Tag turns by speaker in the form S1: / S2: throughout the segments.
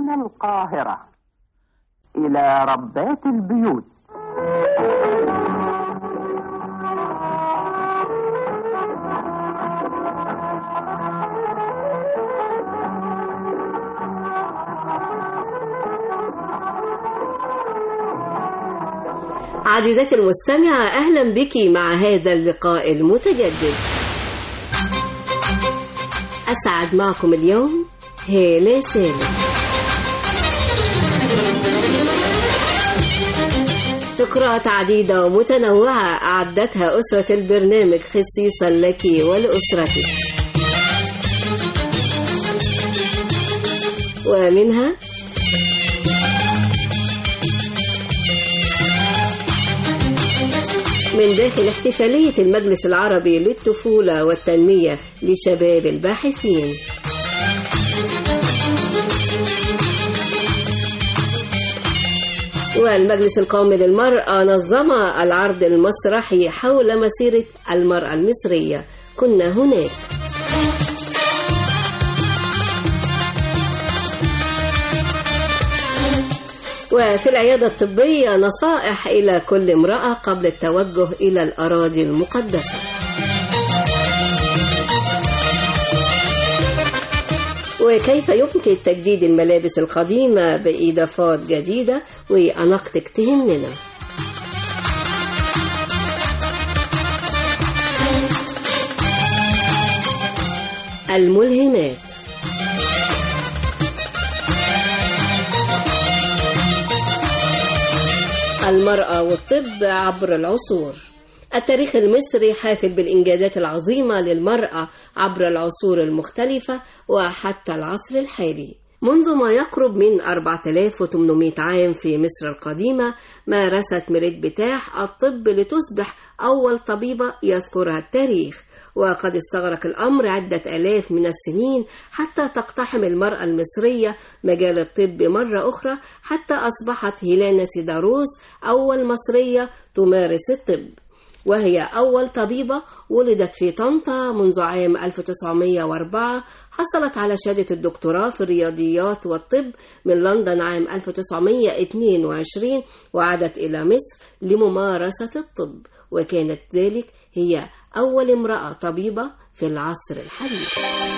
S1: من القاهرة إلى ربات البيوت
S2: عزيزتي المستمعة أهلا بك مع هذا اللقاء المتجدد أسعد معكم اليوم هالة سالم فقرات عديدة ومتنوعة أعدتها أسرة البرنامج خصيصا لك ولأسرتك ومنها من داخل احتفالية المجلس العربي للطفولة والتنمية لشباب الباحثين والمجلس القومي للمرأة نظم العرض المسرحي حول مسيرة المرأة المصرية كنا هناك وفي العيادة الطبية نصائح إلى كل امرأة قبل التوجه إلى الأراضي المقدسة وكيف يمكن تجديد الملابس القديمة بإضافات جديدة وأناقتك تهمنا الملهمات المرأة والطب عبر العصور التاريخ المصري حافل بالإنجازات العظيمة للمرأة عبر العصور المختلفة وحتى العصر الحالي منذ ما يقرب من 4800 عام في مصر القديمة مارست ميريت بتاح الطب لتصبح أول طبيبة يذكرها التاريخ وقد استغرق الأمر عدة آلاف من السنين حتى تقتحم المرأة المصرية مجال الطب مرة أخرى حتى أصبحت هيلانا سيداروس أول مصرية تمارس الطب وهي أول طبيبة ولدت في طنطا منذ عام 1904 حصلت على شهادة الدكتوراه في الرياضيات والطب من لندن عام 1922 وعادت إلى مصر لممارسة الطب وكانت ذلك هي أول امرأة طبيبة في العصر الحديث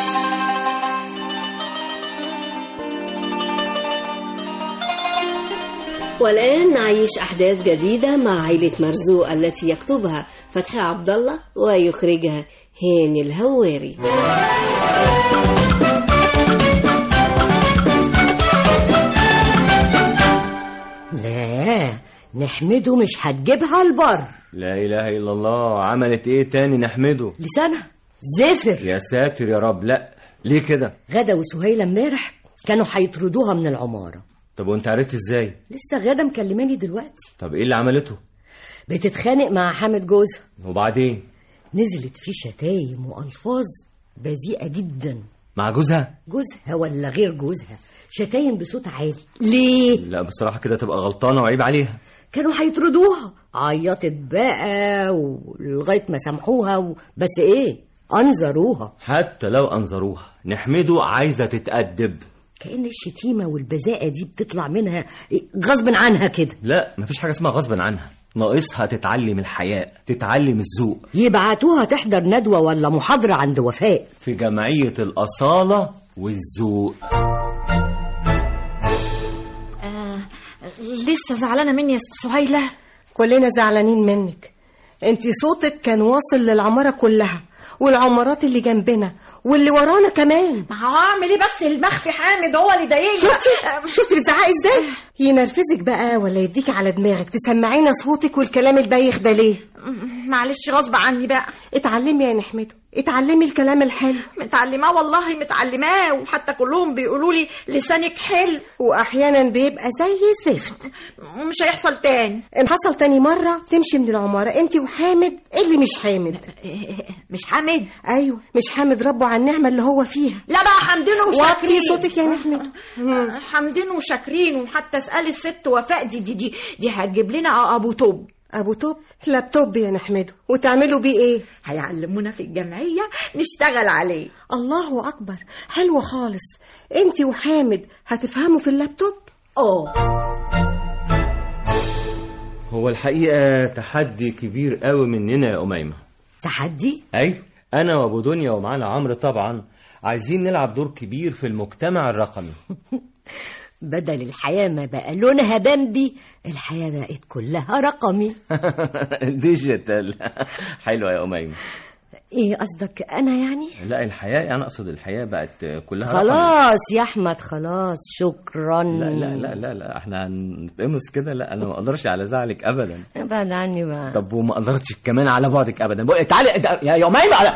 S2: والآن نعيش أحداث جديدة مع عائلة مرزوق التي يكتبها فتحي عبد الله ويخرجها هاني الهواري
S3: لا نحمده مش هتجيبها البر
S4: لا إله إلا الله عملت إيه تاني نحمده
S3: لسانها زفر
S4: يا ساتر يا رب لا ليه كده
S3: غدا وسهيلة امبارح كانوا هيطردوها من العمارة
S4: طب وانت عرفت ازاي
S3: لسه غدا مكلماني دلوقتي
S4: طب ايه اللي عملته
S3: بتتخانق مع حامد جوزها
S4: وبعدين
S3: نزلت فيه شتايم وألفاظ بذيئة جدا
S4: مع جوزها
S3: جوزها ولا غير جوزها شتايم بصوت عالي ليه
S4: لا بصراحة كده تبقى غلطانة وعيب عليها
S3: كانوا هيطردوها عيطت بقى ولغاية ما سامحوها و... بس ايه انظروها
S4: حتى لو انظروها نحمده عايزة تتأدب
S3: كأن الشتيمة والبذاءة دي بتطلع منها غصب عنها كده
S4: لا مفيش حاجة اسمها غصبا عنها ناقصها تتعلم الحياء تتعلم الذوق
S3: يبعتوها تحضر ندوة ولا محاضرة عند وفاء
S4: في جمعية الأصالة والذوق
S5: آه لسه زعلانة مني يا ست سهيلة
S6: كلنا زعلانين منك انت صوتك كان واصل للعمارة كلها والعمارات اللي جنبنا واللي ورانا كمان
S5: ما هعمل ايه بس المخفي حامد هو اللي ضايقني
S6: شفتي شفتي بتزعقي ازاي ينرفزك بقى ولا يديكي على دماغك تسمعينا صوتك والكلام البايخ ده ليه
S5: معلش غصب عني بقى
S6: اتعلمي يا نحمده اتعلمي الكلام الحلو
S5: متعلماه والله متعلماه وحتى كلهم بيقولوا لي لسانك حلو
S6: واحيانا بيبقى زي الزفت
S5: ومش هيحصل تاني
S6: ان حصل تاني مره تمشي من العماره انت وحامد اللي مش حامد
S5: مش حامد
S6: ايوه مش حامد ربه على النعمه اللي هو فيها
S5: لا بقى حمدين وشاكرين
S6: وطي صوتك يا نحمد
S5: حمدين وشاكرين وحتى اسالي الست وفاء دي دي دي, دي هتجيب لنا ابو توب
S6: ابو توب لابتوب يا نحمده وتعملوا بيه ايه
S5: هيعلمونا في الجمعية نشتغل عليه
S6: الله اكبر حلوه خالص انت وحامد هتفهموا في اللابتوب
S2: اه
S4: هو الحقيقة تحدي كبير قوي مننا يا أميمة
S3: تحدي
S4: أيوة أنا وأبو دنيا ومعانا عمرو طبعا عايزين نلعب دور كبير في المجتمع الرقمي
S3: بدل الحياة ما بقى لونها بامبي الحياة بقت كلها رقمي
S4: ديجيتال حلوة يا أميمة
S3: ايه قصدك انا يعني
S4: لا الحياة أنا أقصد الحياة بقت كلها رقمي
S3: خلاص يا احمد خلاص شكرا
S4: لا لا لا لا لا احنا هنتقمص كده لا انا ما اقدرش على زعلك ابدا
S3: ابعد عني بقى
S4: طب وما قدرتش كمان على بعدك ابدا بقى تعالي يا يا أميمة على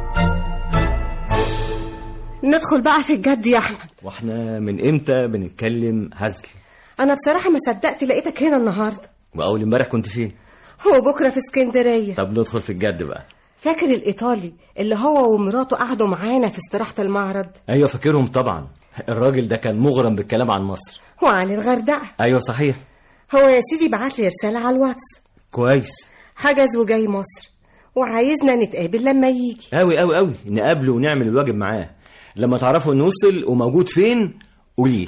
S6: ندخل بقى في الجد يا احمد
S4: واحنا من امتى بنتكلم هزل
S6: انا بصراحه ما صدقت لقيتك هنا النهارده
S4: واول امبارح كنت فين
S6: هو بكره في اسكندريه
S4: طب ندخل في الجد بقى
S6: فاكر الايطالي اللي هو ومراته قعدوا معانا في استراحه المعرض
S4: ايوه فاكرهم طبعا الراجل ده كان مغرم بالكلام عن مصر
S6: وعن الغردقه
S4: ايوه صحيح
S6: هو يا سيدي بعت لي رساله على الواتس
S4: كويس
S6: حجز وجاي مصر وعايزنا نتقابل لما يجي
S4: قوي قوي قوي نقابله ونعمل الواجب معاه لما تعرفوا انه وصل وموجود فين قولي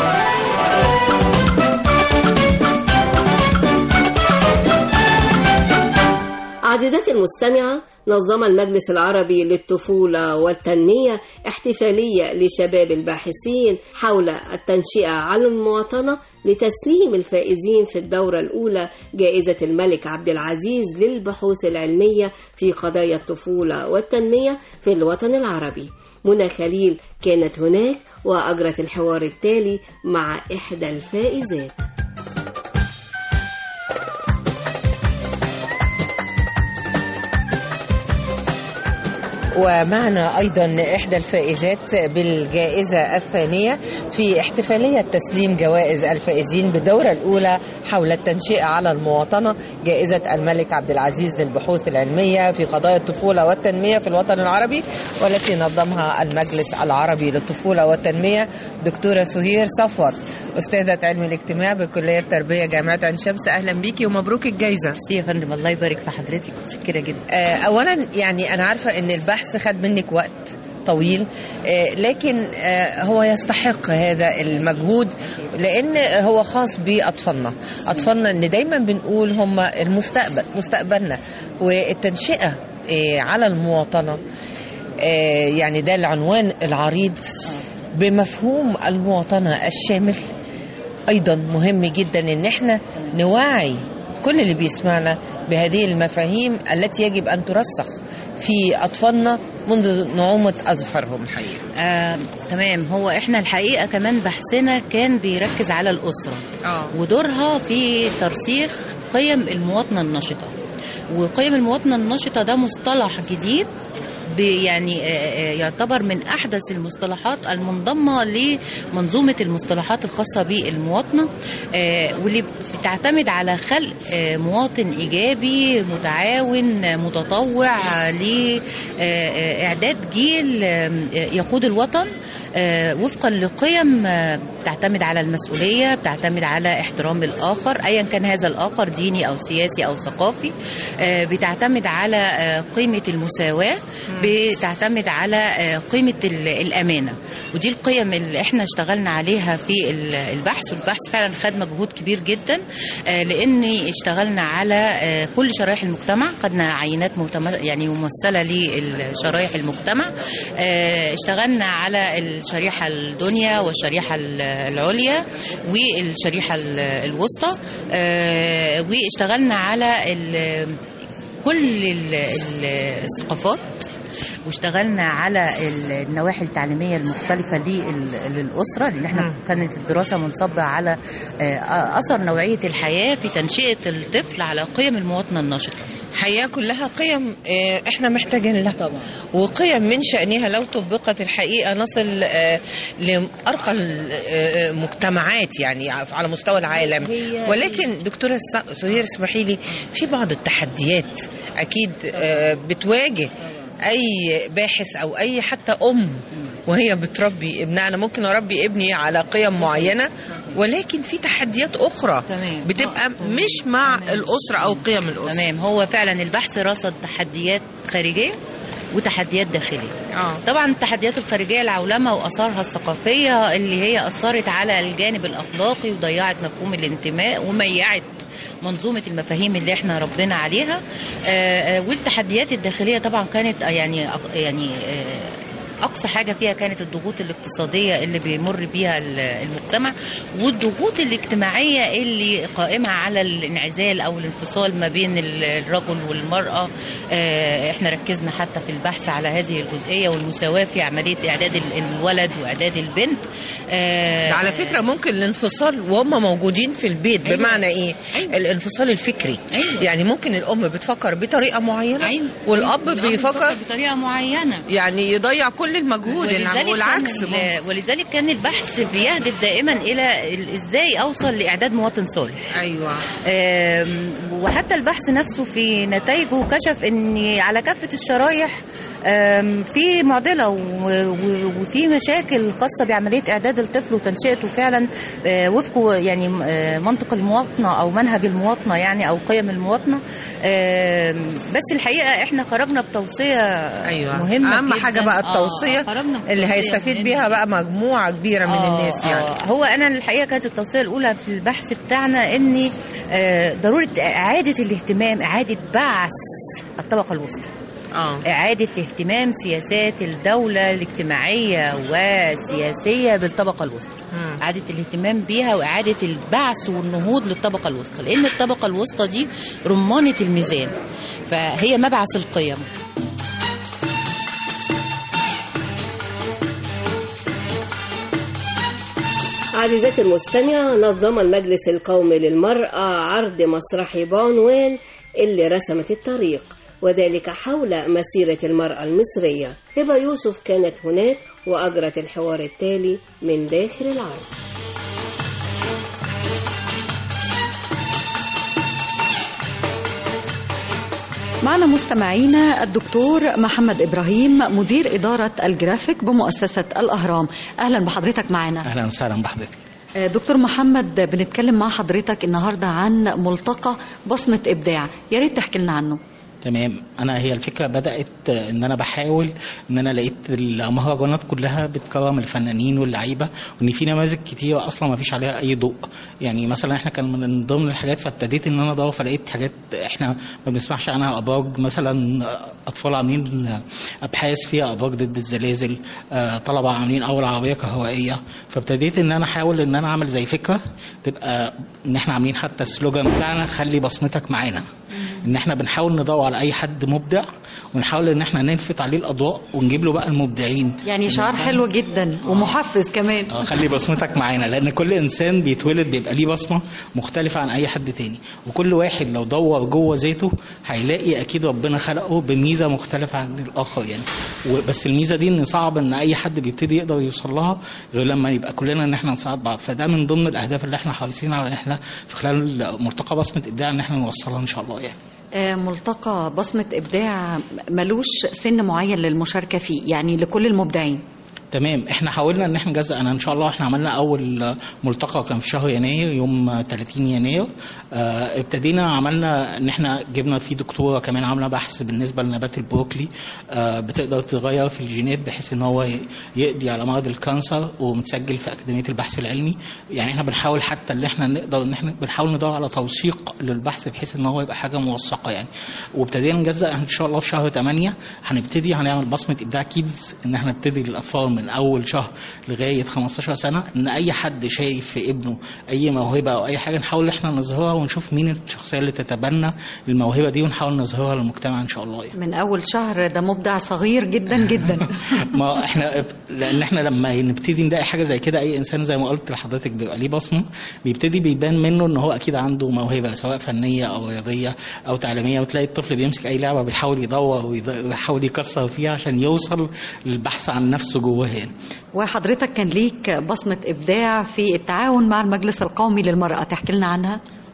S2: عزيزتي المستمعة نظم المجلس العربي للطفولة والتنمية احتفالية لشباب الباحثين حول التنشئة على المواطنة لتسليم الفائزين في الدورة الأولى جائزة الملك عبد العزيز للبحوث العلمية في قضايا الطفولة والتنمية في الوطن العربي منى خليل كانت هناك وأجرت الحوار التالي مع إحدى الفائزات
S7: ومعنا أيضا إحدى الفائزات بالجائزة الثانية في احتفالية تسليم جوائز الفائزين بالدورة الأولى حول التنشئة على المواطنة جائزة الملك عبد العزيز للبحوث العلمية في قضايا الطفولة والتنمية في الوطن العربي والتي نظمها المجلس العربي للطفولة والتنمية دكتورة سهير صفوت أستاذة علم الاجتماع بكلية التربية جامعة عين شمس أهلا بيكي ومبروك الجائزة
S8: ميرسي يا فندم الله يبارك في حضرتك متشكرة جدا
S7: آه، اولا يعني انا عارفه ان البحث خد منك وقت طويل آه، لكن آه، هو يستحق هذا المجهود لان هو خاص باطفالنا اطفالنا ان دايما بنقول هم المستقبل مستقبلنا والتنشئه آه، على المواطنه آه، يعني ده العنوان العريض بمفهوم المواطنه الشامل ايضا مهم جدا ان احنا نوعي كل اللي بيسمعنا بهذه المفاهيم التي يجب ان ترسخ في اطفالنا منذ نعومه اظفارهم حقيقه
S8: آه، تمام هو احنا الحقيقة كمان بحثنا كان بيركز على الأسرة
S7: اه
S8: ودورها في ترسيخ قيم المواطنة النشطة وقيم المواطنة النشطة ده مصطلح جديد ب- يعني آه، آه، يعتبر من أحدث المصطلحات المنضمة لمنظومة المصطلحات الخاصة بالمواطنة آه، واللي بتعتمد على خلق آه، مواطن إيجابي متعاون آه، متطوع لإعداد جيل آه، يقود الوطن آه، وفقا لقيم آه، بتعتمد على المسؤولية بتعتمد على احترام الآخر أيا كان هذا الآخر ديني أو سياسي أو ثقافي آه، بتعتمد على آه، قيمة المساواة بتعتمد على آه، قيمة ال- الأمانة ودي القيم اللي احنا اشتغلنا عليها في ال- البحث والبحث فعلا خد مجهود كبير جدا آه، لأن اشتغلنا على آه، كل شرائح المجتمع خدنا عينات متم- يعني ممثلة لشرائح المجتمع آه، اشتغلنا على الشريحة الدنيا والشريحة ال- العليا والشريحة ال- الوسطى آه، واشتغلنا على ال- كل ال- ال- الثقافات واشتغلنا على ال- النواحي التعليميه المختلفه لل- للاسره لان احنا كانت الدراسه منصبه على آه، اثر نوعيه الحياه في تنشئه الطفل على قيم المواطنه النشطه
S7: حياه كلها قيم آه، احنا محتاجين لها طبعا وقيم من شانها لو طبقت الحقيقه نصل آه، لارقى المجتمعات يعني على مستوى العالم
S8: هي-
S7: ولكن دكتوره س- سهير اسمحي لي في بعض التحديات اكيد آه، بتواجه اي باحث او اي حتى ام وهي بتربي ابنها انا ممكن اربي ابني على قيم معينه ولكن في تحديات اخرى
S8: تمام.
S7: بتبقى مش مع الاسره او قيم الاسره
S8: تمام هو فعلا البحث رصد تحديات خارجيه وتحديات داخليه
S7: اه
S8: طبعا التحديات الخارجيه العولمه واثارها الثقافيه اللي هي اثرت على الجانب الاخلاقي وضيعت مفهوم الانتماء وميعت منظومه المفاهيم اللي احنا ربنا عليها آه، آه، والتحديات الداخليه طبعا كانت آه، يعني يعني آه، اقصى حاجه فيها كانت الضغوط الاقتصاديه اللي بيمر بيها ال- المجتمع والضغوط الاجتماعيه اللي قائمه على الانعزال او الانفصال ما بين ال- الرجل والمراه آه، احنا ركزنا حتى في البحث على هذه الجزئيه والمساواه في عمليه اعداد ال- الولد واعداد البنت آه،
S7: على فكره ممكن الانفصال وهم موجودين في البيت
S8: أيوة.
S7: بمعنى ايه
S8: أيوة.
S7: الانفصال الفكري
S8: أيوة.
S7: يعني ممكن الام بتفكر بطريقه معينه
S8: أيوة.
S7: والاب بيفكر
S8: بطريقه معينه
S7: يعني يضيع كل المجهود
S8: ولذلك
S7: والعكس
S8: كان
S7: ممكن.
S8: ال- ولذلك كان البحث بيهدف دائما الى ال- ازاي اوصل لاعداد مواطن صالح
S7: ايوه
S8: آم، وحتى البحث نفسه في نتائجه كشف ان على كافه الشرايح آم، في معضله و- و- وفي مشاكل خاصه بعمليه اعداد الطفل وتنشئته فعلا آه، وفق يعني آه، منطق المواطنه او منهج المواطنه يعني او قيم المواطنه آم، بس الحقيقه احنا خرجنا بتوصيه
S7: ايوه
S8: مهمه
S7: اهم حاجه
S8: جداً.
S7: بقى
S8: آه،
S7: التوصيه
S8: خرجنا
S7: اللي
S8: بتوصية
S7: هيستفيد
S8: مهمة.
S7: بيها بقى مجموعه كبيره من
S8: آه،
S7: الناس يعني
S8: آه. هو انا الحقيقه كانت التوصيه الاولى في البحث بتاعنا ان آه، ضروره اعاده الاهتمام اعاده بعث الطبقه الوسطى
S7: اه
S8: إعادة اهتمام سياسات الدولة الاجتماعية والسياسية بالطبقة الوسطى
S7: مم.
S8: إعادة الاهتمام بيها وإعادة البعث والنهوض للطبقة الوسطى لأن الطبقة الوسطى دي رمانة الميزان فهي مبعث القيم
S2: عزيزتي المستمعة نظم المجلس القومي للمرأة عرض مسرحي بعنوان اللي رسمت الطريق وذلك حول مسيرة المرأة المصرية هبة يوسف كانت هناك وأجرت الحوار التالي من داخل العرض
S9: معنا مستمعينا الدكتور محمد إبراهيم مدير إدارة الجرافيك بمؤسسة الأهرام أهلا بحضرتك معنا
S10: اهلا وسهلا بحضرتك
S9: آه، دكتور محمد بنتكلم مع حضرتك النهاردة عن ملتقى بصمة إبداع يا ريت تحكي لنا عنه
S10: تمام انا هي الفكره بدات ان انا بحاول ان انا لقيت المهرجانات كلها بتكرم الفنانين واللعيبه وان في نماذج كتيره اصلا ما فيش عليها اي ضوء يعني مثلا احنا كان من ضمن الحاجات فابتديت ان انا ادور فلقيت حاجات احنا ما بنسمعش عنها ابراج مثلا اطفال عاملين ابحاث فيها ابراج ضد الزلازل آه، طلبه عاملين اول عربيه كهربائيه فابتديت ان انا احاول ان انا اعمل زي فكره تبقى ان احنا عاملين حتى السلوجان بتاعنا خلي بصمتك معانا ان احنا بنحاول ندور على اي حد مبدع ونحاول ان احنا نلفت عليه الاضواء ونجيب له بقى المبدعين
S9: يعني شعار حلو جدا ومحفز كمان
S10: اه خلي بصمتك معانا لان كل انسان بيتولد بيبقى ليه بصمه مختلفه عن اي حد تاني وكل واحد لو دور جوه ذاته هيلاقي اكيد ربنا خلقه بميزه مختلفه عن الاخر يعني بس الميزه دي ان صعب ان اي حد بيبتدي يقدر يوصل لها غير لما يبقى كلنا ان احنا نساعد بعض فده من ضمن الاهداف اللي احنا حريصين على ان احنا في خلال ملتقى بصمه ابداع ان احنا نوصلها ان شاء الله يعني
S9: آه، ملتقى بصمة إبداع ملوش سن معين للمشاركة فيه يعني لكل المبدعين
S10: تمام احنا حاولنا ان احنا نجزأ انا ان شاء الله احنا عملنا اول ملتقى كان في شهر يناير يوم 30 يناير اه ابتدينا عملنا ان احنا جبنا فيه دكتوره كمان عامله بحث بالنسبه لنبات البروكلي اه بتقدر تغير في الجينات بحيث ان هو يقضي على مرض الكانسر ومتسجل في اكاديميه البحث العلمي يعني احنا بنحاول حتى ان احنا نقدر ان احنا بنحاول ندور على توثيق للبحث بحيث ان هو يبقى حاجه موثقه يعني وابتدينا نجزأ ان شاء الله في شهر 8 هنبتدي هنعمل بصمه ابداع كيدز ان احنا نبتدي للاطفال من اول شهر لغايه 15 سنه ان اي حد شايف في ابنه اي موهبه او اي حاجه نحاول احنا نظهرها ونشوف مين الشخصيه اللي تتبنى الموهبه دي ونحاول نظهرها للمجتمع ان شاء الله يعني.
S9: من أول شهر ده مبدع صغير جدا جدا
S10: ما احنا لان احنا لما نبتدي نلاقي حاجه زي كده اي انسان زي ما قلت لحضرتك بيبقى ليه بصمه بيبتدي بيبان منه ان هو اكيد عنده موهبه سواء فنيه او رياضيه او تعليميه وتلاقي الطفل بيمسك اي لعبه بيحاول يدور ويحاول يكسر فيها عشان يوصل للبحث عن نفسه جواه يعني.
S9: وحضرتك كان ليك بصمة إبداع في التعاون مع المجلس القومي للمرأة تحكي لنا عنها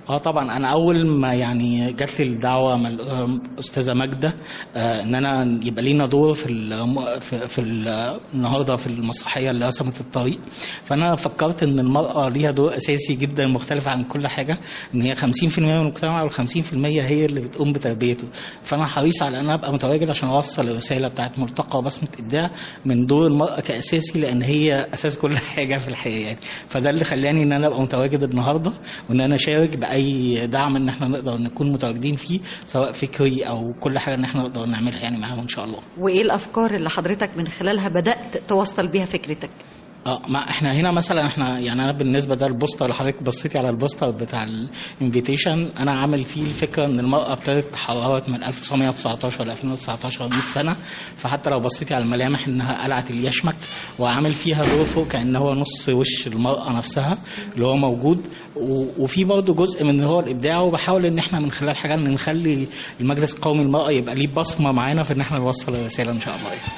S10: اه طبعا انا اول ما يعني جات لي الدعوه من الاستاذه ماجده آه ان انا يبقى لينا دور في الم- في, في ال- النهارده في المسرحيه اللي رسمت الطريق فانا فكرت ان المراه ليها دور اساسي جدا مختلف عن كل حاجه ان هي 50% من المجتمع وال 50% هي اللي بتقوم بتربيته فانا حريص على ان انا ابقى متواجد عشان اوصل الرساله بتاعت ملتقى بصمه ابداع من دور المراه كاساسي لان هي اساس كل حاجه في الحياه يعني فده اللي خلاني ان انا ابقى متواجد النهارده وان انا اشارك باي دعم ان احنا نقدر نكون متواجدين فيه سواء فكري او كل حاجه ان احنا نقدر نعملها يعني معاهم ان شاء الله
S9: وايه الافكار اللي حضرتك من خلالها بدات توصل بيها فكرتك
S10: اه ما احنا هنا مثلا احنا يعني انا بالنسبه ده البوستر اللي حضرتك بصيتي على البوستر بتاع الانفيتيشن انا عامل فيه الفكره ان المراه ابتدت تحررت من 1919 ل 2019 100 سنه فحتى لو بصيتي على الملامح انها قلعه اليشمك وعامل فيها دور فوق كان هو نص وش المراه نفسها اللي هو موجود و- وفي برضه جزء من هو الابداع وبحاول ان احنا من خلال حاجه ان نخلي المجلس القومي للمراه يبقى ليه بصمه معانا في ان احنا نوصل الرساله ان شاء الله يعني.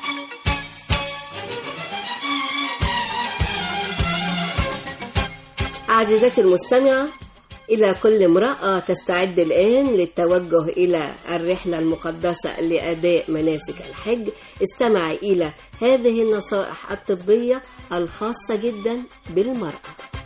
S2: عزيزتي المستمعة إلى كل امرأة تستعد الآن للتوجه إلى الرحلة المقدسة لأداء مناسك الحج استمع إلى هذه النصائح الطبية الخاصة جدا بالمرأة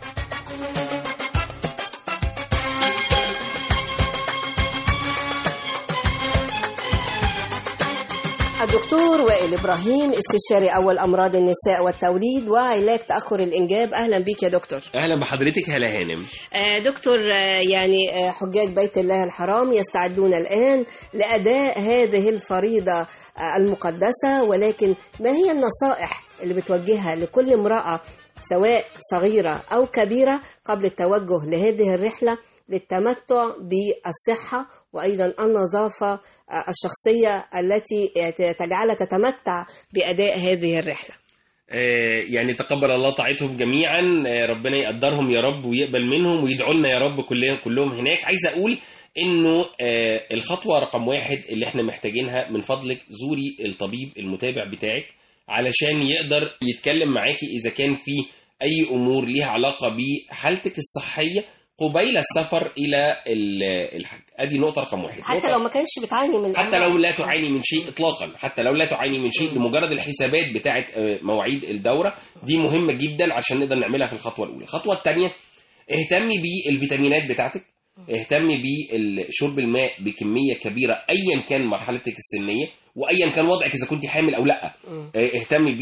S2: الدكتور وائل إبراهيم استشاري أول أمراض النساء والتوليد وعلاج تأخر الإنجاب أهلا بك يا دكتور
S11: اهلا بحضرتك هلا هانم
S2: آه، دكتور آه، يعني آه، حجاج بيت الله الحرام يستعدون الآن لأداء هذه الفريضة آه، المقدسة ولكن ما هي النصائح اللي بتوجهها لكل امرأة سواء صغيرة أو كبيرة قبل التوجه لهذه الرحلة للتمتع بالصحة وأيضا النظافة آه، الشخصية التي تجعلها تتمتع بأداء هذه الرحلة
S11: آه، يعني تقبل الله طاعتهم جميعا آه، ربنا يقدرهم يا رب ويقبل منهم ويدعوا لنا يا رب كلهم كلهم هناك عايز اقول انه آه، الخطوه رقم واحد اللي احنا محتاجينها من فضلك زوري الطبيب المتابع بتاعك علشان يقدر يتكلم معاكي اذا كان في اي امور ليها علاقه بحالتك الصحيه قبيل السفر الى ال- الحج ادي نقطه رقم واحد
S2: حتى
S11: نقطة-
S2: لو ما كانش بتعاني من
S11: حتى لو لا تعاني من شيء اطلاقا حتى لو لا تعاني من شيء لمجرد الحسابات بتاعه آه، مواعيد الدوره دي مهمه جدا عشان نقدر نعملها في الخطوه الاولى الخطوه الثانيه اهتمي بالفيتامينات بتاعتك اهتمي بشرب الماء بكميه كبيره ايا كان مرحلتك السنيه وايا كان وضعك اذا كنت حامل او لا
S2: مم.
S11: اه، اهتمي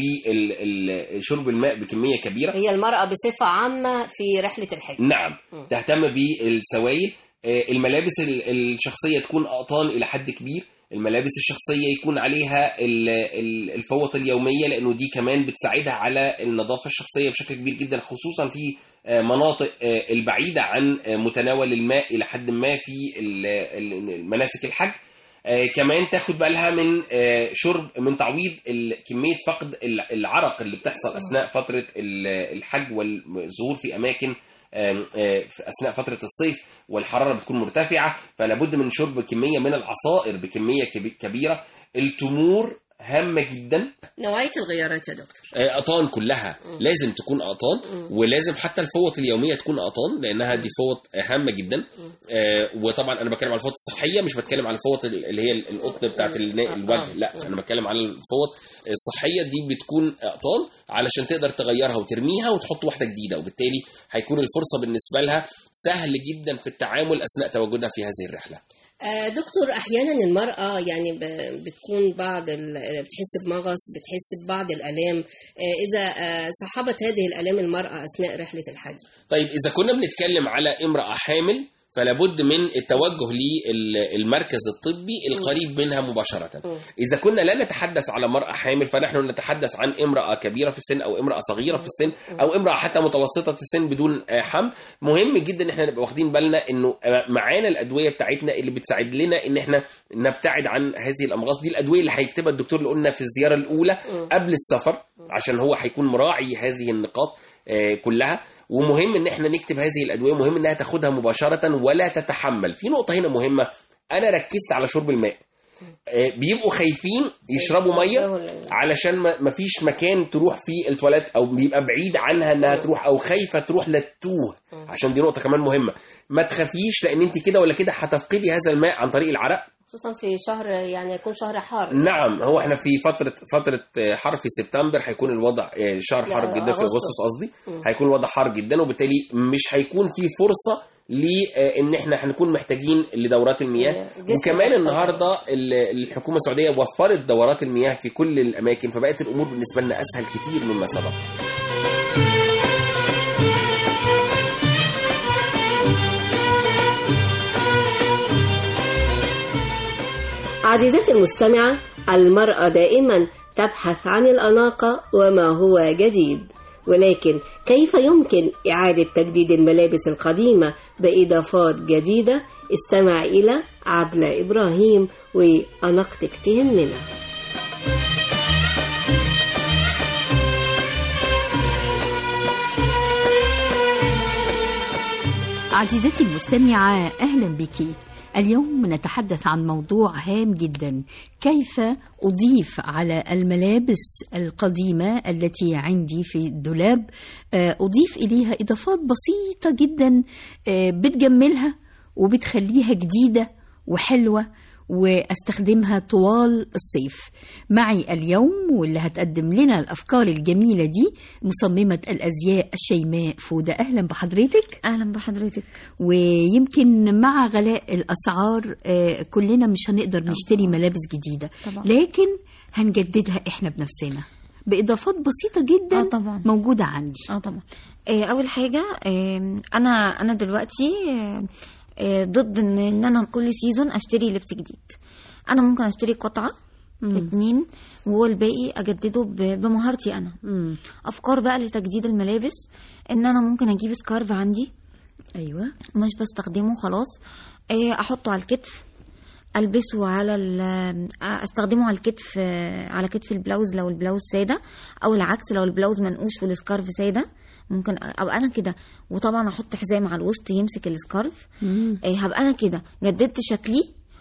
S11: بشرب الماء بكميه كبيره
S2: هي المرأة بصفة عامة في رحلة الحج
S11: نعم
S2: مم.
S11: تهتم بالسوائل آه، الملابس ال- الشخصيه تكون اقطان الى حد كبير الملابس الشخصيه يكون عليها ال- ال- الفوط اليوميه لانه دي كمان بتساعدها على النظافه الشخصيه بشكل كبير جدا خصوصا في آه، مناطق آه، البعيده عن آه، متناول الماء الى حد ما في ال- ال- مناسك الحج آه، كمان تاخد بالها من آه، شرب من تعويض ال- كميه فقد ال- العرق اللي بتحصل اثناء فتره ال- الحج والظهور في اماكن آم، آه، في اثناء فتره الصيف والحراره بتكون مرتفعه فلا بد من شرب كميه من العصائر بكميه كبي- كبيره التمور هامه جدا
S2: نوعية الغيارات يا دكتور
S11: آه، قطان كلها لازم تكون قطان ولازم حتى الفوط اليوميه تكون قطان لانها دي فوط هامه جدا آه، وطبعا انا بتكلم على الفوط الصحيه مش بتكلم على الفوط اللي هي القطن بتاعت النا- الوجه لا انا بتكلم على الفوط الصحيه دي بتكون قطان علشان تقدر تغيرها وترميها وتحط واحده جديده وبالتالي هيكون الفرصه بالنسبه لها سهل جدا في التعامل اثناء تواجدها في هذه الرحله
S2: آه، دكتور احيانا المراه يعني ب- بتكون بعض ال- بتحس بمغص بتحس ببعض الالام آه، اذا آه، صاحبت هذه الالام المراه اثناء رحله الحج
S11: طيب اذا كنا بنتكلم على امراه حامل فلا بد من التوجه للمركز الطبي القريب منها مباشرة إذا كنا لا نتحدث على مرأة حامل فنحن نتحدث عن امرأة كبيرة في السن أو امرأة صغيرة في السن أو امرأة حتى متوسطة السن بدون آه، حمل مهم جدا إن احنا نبقى واخدين بالنا إنه آه، معانا الأدوية بتاعتنا اللي بتساعد لنا إن احنا نبتعد عن هذه الأمراض دي الأدوية اللي هيكتبها الدكتور اللي قلنا في الزيارة الأولى قبل السفر عشان هو هيكون مراعي هذه النقاط آه، كلها ومهم ان احنا نكتب هذه الادويه مهم انها تاخدها مباشره ولا تتحمل في نقطه هنا مهمه انا ركزت على شرب الماء آه، بيبقوا خايفين يشربوا ميه علشان ما ما فيش مكان تروح فيه التواليت او بيبقى بعيد عنها انها تروح او خايفه تروح لتوه عشان دي نقطه كمان مهمه ما تخافيش لان انت كده ولا كده هتفقدي هذا الماء عن طريق العرق
S2: خصوصا في شهر يعني يكون شهر حار
S11: نعم هو احنا في فتره فتره آه، حر في سبتمبر هيكون الوضع آه، شهر
S2: لا،
S11: حار جدا في
S2: أغسطس.
S11: اغسطس قصدي
S2: مم.
S11: هيكون الوضع حار جدا وبالتالي مش هيكون في فرصه لان احنا هنكون محتاجين لدورات المياه
S2: جسم
S11: وكمان
S2: أكتر.
S11: النهارده ال- الحكومه السعوديه وفرت دورات المياه في كل الاماكن فبقت الامور بالنسبه لنا اسهل كتير مما سبق
S2: عزيزتي المستمعة المرأة دائما تبحث عن الأناقة وما هو جديد ولكن كيف يمكن إعادة تجديد الملابس القديمة بإضافات جديدة استمع إلى عبلة إبراهيم وأناقتك تهمنا
S12: عزيزتي المستمعة أهلا بك اليوم نتحدث عن موضوع هام جدا كيف أضيف على الملابس القديمة التي عندي في الدولاب آه، أضيف إليها إضافات بسيطة جدا آه، بتجملها وبتخليها جديدة وحلوة واستخدمها طوال الصيف معي اليوم واللي هتقدم لنا الافكار الجميله دي مصممه الازياء الشيماء فوده اهلا بحضرتك
S13: اهلا بحضرتك
S12: ويمكن مع غلاء الاسعار آه، كلنا مش هنقدر نشتري ملابس جديده
S13: طبعا.
S12: لكن هنجددها احنا بنفسنا باضافات بسيطه جدا
S13: آه طبعا.
S12: موجوده عندي
S13: اه طبعا آه، اول حاجه آه، انا انا دلوقتي آه، آه، ضد ان ان انا كل سيزون اشتري لبس جديد انا ممكن اشتري قطعه اتنين والباقي اجدده ب- بمهارتي انا افكار بقى لتجديد الملابس ان انا ممكن اجيب سكارف عندي
S12: ايوه
S13: مش بستخدمه خلاص آه، احطه على الكتف البسه على ال- آه، استخدمه على الكتف آه، على كتف البلاوز لو البلاوز ساده او العكس لو البلاوز منقوش والسكارف ساده ممكن ابقى انا كده وطبعا احط حزام على الوسط يمسك السكارف آه، هبقى انا كده جددت شكلي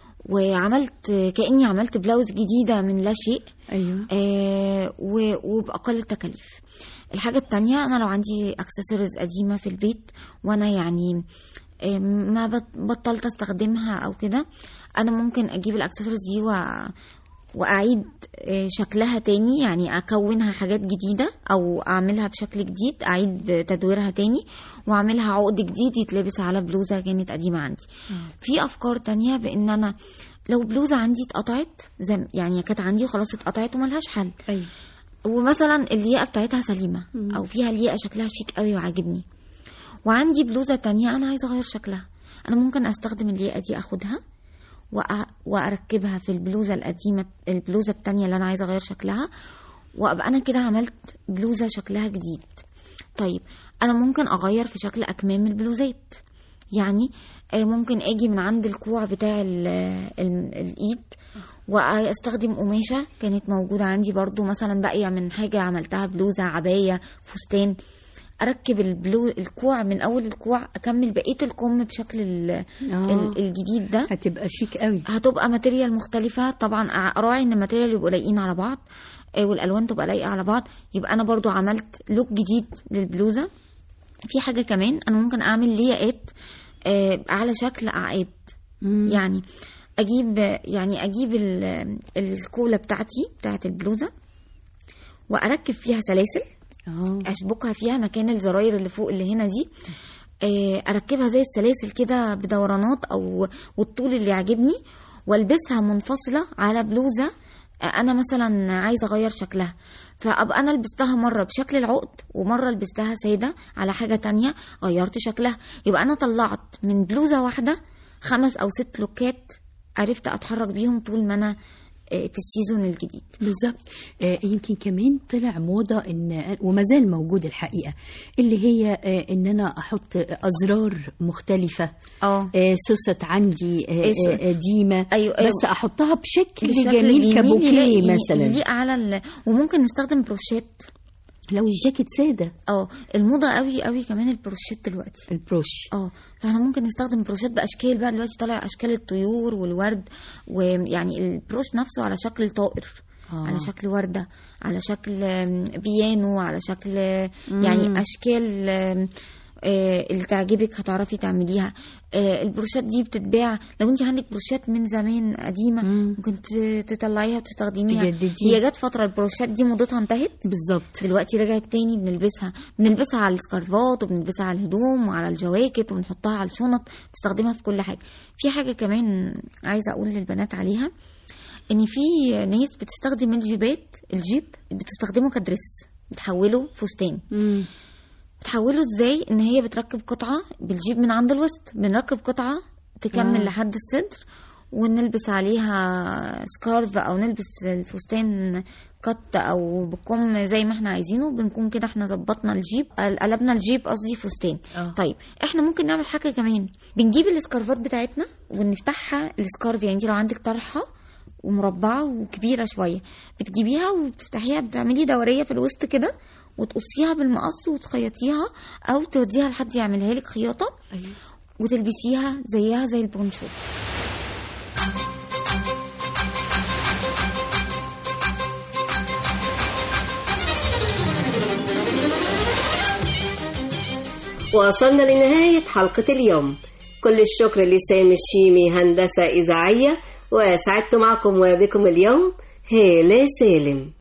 S13: وعملت آه، كاني عملت بلاوز جديده من لا شيء
S12: ايوه
S13: آه و- وبأقل التكاليف الحاجة التانية أنا لو عندي أكسسوارز قديمة في البيت وأنا يعني آه، ما بط- بطلت استخدمها أو كده أنا ممكن أجيب الأكسسوارز دي و... وأعيد آه، شكلها تاني يعني أكونها حاجات جديدة أو أعملها بشكل جديد أعيد تدويرها تاني وأعملها عقد جديد يتلبس على بلوزة كانت قديمة عندي في أفكار تانية بإن أنا لو بلوزة عندي اتقطعت زي يعني كانت عندي وخلاص اتقطعت وملهاش حل
S12: أيوة.
S13: ومثلا اللياقة بتاعتها سليمة أو فيها لياقة شكلها شيك قوي وعاجبني وعندي بلوزة تانية أنا عايزة أغير شكلها أنا ممكن أستخدم اللياقة دي أخدها وأ... وأركبها في البلوزة القديمة البلوزة التانية اللي أنا عايزة أغير شكلها وأبقى أنا كده عملت بلوزة شكلها جديد طيب أنا ممكن أغير في شكل أكمام البلوزات يعني آه، ممكن اجي من عند الكوع بتاع ال ال الايد واستخدم قماشه كانت موجوده عندي برضو مثلا باقيه من حاجه عملتها بلوزه عبايه فستان اركب البلو الكوع من اول الكوع اكمل بقيه الكم بشكل ال ال الجديد ده
S12: هتبقى شيك قوي
S13: هتبقى ماتيريال مختلفه طبعا اراعي ان الماتيريال يبقوا لايقين على بعض آه، والالوان تبقى لايقه على بعض يبقى انا برضو عملت لوك جديد للبلوزه في حاجه كمان انا ممكن اعمل لياقات آه، على شكل اعقاد يعني اجيب يعني اجيب ال- الكوله بتاعتي بتاعت البلوزه واركب فيها سلاسل اشبكها فيها مكان الزراير اللي فوق اللي هنا دي آه، اركبها زي السلاسل كده بدورانات او والطول اللي يعجبني والبسها منفصله على بلوزه آه، انا مثلا عايزه اغير شكلها فابقى انا لبستها مره بشكل العقد ومره لبستها ساده على حاجه تانية غيرت شكلها يبقى انا طلعت من بلوزه واحده خمس او ست لوكات عرفت اتحرك بيهم طول ما انا آه، في السيزون الجديد
S12: بالظبط آه، يمكن كمان طلع موضة ان وما زال موجود الحقيقة اللي هي آه، ان انا احط ازرار مختلفة
S13: اه
S12: سوست عندي آه،
S13: إيه، سو-
S12: آه، قديمة
S13: أيوة، أيوة.
S12: بس احطها بشكل,
S13: بشكل
S12: جميل
S13: جميل
S12: كبوكيه
S13: يلاقي-
S12: مثلا
S13: يليق على ال... وممكن نستخدم بروشات
S12: لو الجاكيت ساده
S13: اه الموضه قوي قوي كمان البروشات دلوقتي
S12: البروش
S13: اه فاحنا ممكن نستخدم بروشات باشكال بقى دلوقتي طالع اشكال الطيور والورد ويعني البروش نفسه على شكل طائر
S12: آه.
S13: على شكل وردة على شكل آم، بيانو على شكل
S12: مم.
S13: يعني أشكال آم، آه، اللي تعجبك هتعرفي تعمليها آه، البروشات دي بتتباع لو انت عندك بروشات من زمان قديمة ممكن ت- تطلعيها وتستخدميها
S12: تجدديها.
S13: هي جت فترة البروشات دي موضتها انتهت
S12: بالظبط
S13: دلوقتي رجعت تاني بنلبسها بنلبسها على السكارفات وبنلبسها على الهدوم وعلى الجواكت وبنحطها على الشنط بنستخدمها في كل حاجة في حاجة كمان عايزة أقول للبنات عليها ان في ناس بتستخدم الجيبات الجيب بتستخدمه كدرس بتحوله فستان بتحوله ازاي ان هي بتركب قطعه بالجيب من عند الوسط بنركب قطعه تكمل
S12: آه.
S13: لحد الصدر ونلبس عليها سكارف او نلبس الفستان قط او بكم زي ما احنا عايزينه بنكون كده احنا ظبطنا الجيب قلبنا الجيب قصدي فستان
S12: آه.
S13: طيب احنا ممكن نعمل حاجه كمان بنجيب السكارفات بتاعتنا ونفتحها السكارف يعني انت لو عندك طرحه ومربعه وكبيره شويه بتجيبيها وبتفتحيها بتعملي دوريه في الوسط كده وتقصيها بالمقص وتخيطيها او توديها لحد يعملها لك خياطه وتلبسيها زيها زي البونشو
S2: وصلنا لنهاية حلقة اليوم كل الشكر لسامي الشيمي هندسة إذاعية وسعدت معكم وبكم اليوم هالة سالم